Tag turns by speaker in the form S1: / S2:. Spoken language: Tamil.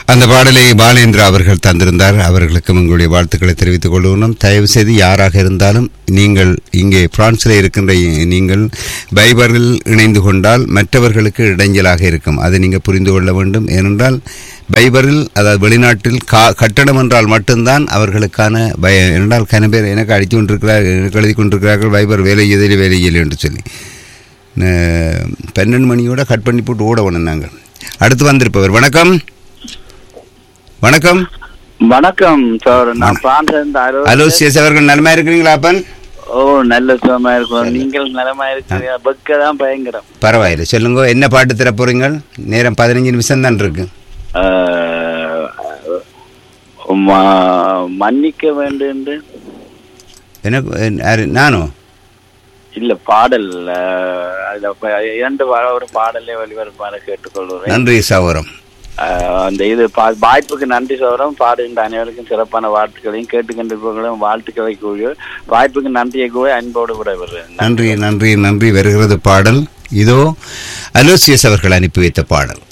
S1: அந்த பாடலை பாலேந்திரா அவர்கள் தந்திருந்தார் அவர்களுக்கும் உங்களுடைய வாழ்த்துக்களை தெரிவித்துக் கொள்கிறோம் தயவு செய்து யாராக இருந்தாலும் நீங்கள் இங்கே பிரான்சில் இருக்கின்ற நீங்கள் பைபரில் இணைந்து கொண்டால் மற்றவர்களுக்கு இடைஞ்சலாக இருக்கும் அதை நீங்கள் புரிந்து கொள்ள வேண்டும் ஏனென்றால் பைபரில் அதாவது வெளிநாட்டில் கா கட்டணம் என்றால் மட்டும்தான் அவர்களுக்கான பய என்றால் கன பேர் எனக்கு அடித்து கொண்டிருக்கிறார் எனக்கு எழுதி கொண்டிருக்கிறார்கள் பைபர் வேலை எதிரி வேலை இல்லை என்று சொல்லி ந- பன்னெண்டு மணியோட கட் பண்ணி போட்டு ஓட வேணும் நாங்கள் அடுத்து வந்திருப்பவர் வணக்கம் வணக்கம்
S2: வணக்கம் சார் நான் பிரான்ஸ்ல இருந்து அருள்.
S1: அலோசியஸ் அவர்கள் நலமா இருக்கிறீங்களா அப்பன்
S2: ஓ நல்ல சுகமா இருக்கும் நீங்கள் நலமா இருக்கிறீங்க பக்க தான் பயங்கரம்
S1: பரவாயில்லை சொல்லுங்க என்ன பாட்டு தர போறீங்க நேரம் பதினஞ்சு நிமிஷம் தான் இருக்கு
S2: ஆஹ், ம- மன்னிக்க வேண்டும் என்று
S1: எனக்கு என்- யாரு? நானோ
S2: இல்ல பாடல் ஆஹ், அதுல ப- இரண்டு வா- ஒரு பாடலே வழிவருமாறு கேட்டுக்கொள்கிறேன்
S1: நன்றி சகோதரம்
S2: ஆஹ், அந்த இது பா- வாய்ப்புக்கு நன்றி சோரம் பாடுகின்ற அனைவருக்கும் சிறப்பான வாழ்த்துக்களையும் கேட்டுக்கொண்டிருப்பவர்களும் வாழ்த்துக்களை கூறிய வாய்ப்புக்கு நன்றியை கூறி அன்போடு விடைபெறுகிறேன்
S1: நன்றி நன்றி நன்றி வருகிறது பாடல் இதோ அலோசியஸ் அவர்கள் அனுப்பி வைத்த பாடல்